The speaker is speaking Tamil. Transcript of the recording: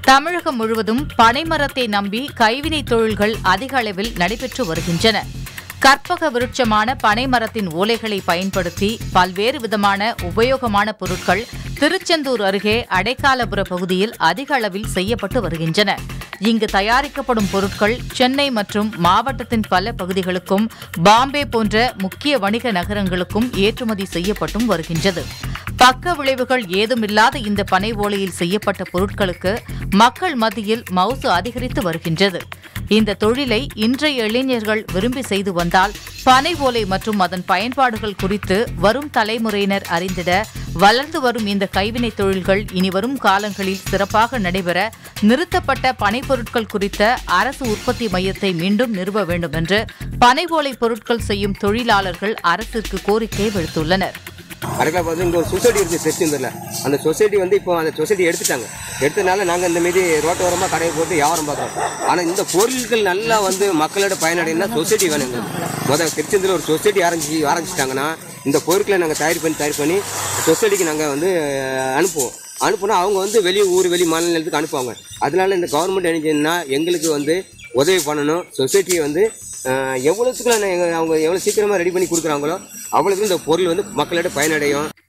தமிழகம் முழுவதும் பனைமரத்தை நம்பி கைவினைத் தொழில்கள் அதிக அளவில் நடைபெற்று வருகின்றன கற்பக விருட்சமான பனைமரத்தின் ஓலைகளை பயன்படுத்தி பல்வேறு விதமான உபயோகமான பொருட்கள் திருச்செந்தூர் அருகே அடைக்காலபுர பகுதியில் அதிக அளவில் செய்யப்பட்டு வருகின்றன இங்கு தயாரிக்கப்படும் பொருட்கள் சென்னை மற்றும் மாவட்டத்தின் பல பகுதிகளுக்கும் பாம்பே போன்ற முக்கிய வணிக நகரங்களுக்கும் ஏற்றுமதி செய்யப்பட்டும் வருகின்றது பக்க விளைவுகள் ஏதுமில்லாத இந்த பனை ஓலையில் செய்யப்பட்ட பொருட்களுக்கு மக்கள் மத்தியில் மவுசு அதிகரித்து வருகின்றது இந்த தொழிலை இன்றைய இளைஞர்கள் விரும்பி செய்து வந்தால் பனை ஓலை மற்றும் அதன் பயன்பாடுகள் குறித்து வரும் தலைமுறையினர் அறிந்திட வளர்ந்து வரும் இந்த கைவினைத் தொழில்கள் இனி வரும் காலங்களில் சிறப்பாக நடைபெற நிறுத்தப்பட்ட பனை பொருட்கள் குறித்த அரசு உற்பத்தி மையத்தை மீண்டும் நிறுவ வேண்டும் என்று பனை ஓலை பொருட்கள் செய்யும் தொழிலாளர்கள் அரசிற்கு கோரிக்கை விடுத்துள்ளனர் கரெக்டாக பார்த்து இங்கே ஒரு சொசைட்டி இருக்குது செட்டிந்தரில் அந்த சொசைட்டி வந்து இப்போ அந்த சொசைட்டி எடுத்துட்டாங்க எடுத்தனால நாங்கள் இந்த மாரி ரோட்டோரமாக கடையை போட்டு வியாபாரம் பார்க்குறோம் ஆனால் இந்த பொருட்கள் நல்லா வந்து மக்களோட பயனடைனா சொசைட்டி வேணும் எங்களுக்கு முதல் திருச்செந்தூரில் ஒரு சொசைட்டி ஆரம்பிச்சு ஆரம்பிச்சிட்டாங்கன்னா இந்த பொருட்களை நாங்கள் தயார் பண்ணி தயார் பண்ணி சொசைட்டிக்கு நாங்கள் வந்து அஹ், அனுப்புவோம் அனுப்புனா அவங்க வந்து வெளி ஊர் வெளி மாநிலத்துக்கு அனுப்புவாங்க அதனால இந்த கவர்மெண்ட் என்ன செய்யணும்னா எங்களுக்கு வந்து உதவி பண்ணணும் சொசைட்டியை வந்து அஹ், எவ்வளோத்துக்குள்ள அவங்க எவ்வளோ சீக்கிரமாக ரெடி பண்ணி கொடுக்குறாங்களோ அவ்வளோத்துக்கு இந்த பொருள் வந்து மக்களோட பயனடையும்